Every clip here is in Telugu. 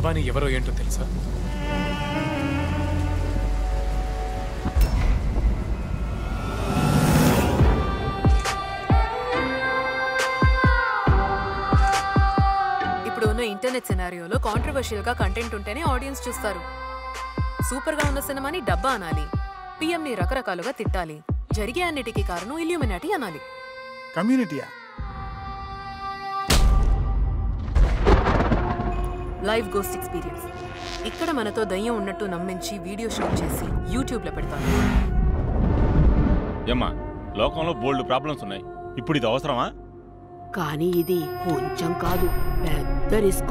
భవానీ ఎవరో ఏంటో తెలుసా ఇప్పుడు ఉన్న ఇంటర్నెట్ సినారియోలో కాంట్రవర్షియల్ గా కంటెంట్ ఉంటేనే ఆడియన్స్ చూస్తారు సూపర్ గా ఉన్న సినిమాని డబ్బా అనాలి పిఎం ని రకరకాలుగా తిట్టాలి జరిగే అన్నిటికీ కారణం ఇల్యూమినాటి అనాలి కమ్యూనిటీయా లైవ్ గోస్ట్ ఎక్స్పీరియన్స్ ఇక్కడ మనతో దయ్యం ఉన్నట్టు నమ్మించి వీడియో షూట్ చేసి యూట్యూబ్ లో పెడతాను ఏమ్మా లోకంలో బోల్డ్ ప్రాబ్లమ్స్ ఉన్నాయి ఇప్పుడు ఇది అవసరమా కానీ ఇది కొంచెం కాదు పెద్ద రిస్క్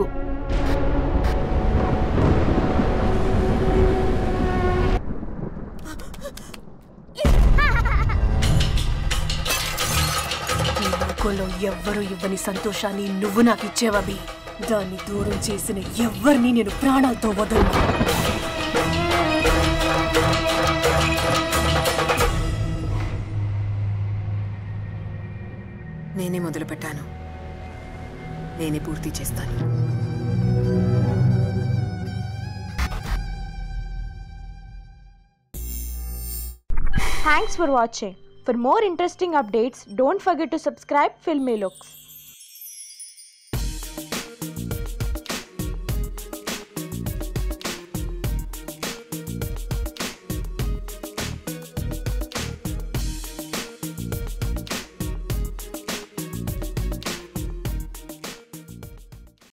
ఈ లోకంలో ఎవ్వరూ ఇవ్వని సంతోషాన్ని నువ్వు నాకు ఇచ్చేవబి దాన్ని దూరం చేసిన ఎవ్వరిని నేను ప్రాణాలతో వదలను నేనే మొదలు పెట్టాను నేనే పూర్తి చేస్తాను Thanks for watching. For more interesting updates, don't forget to subscribe Filmy Looks.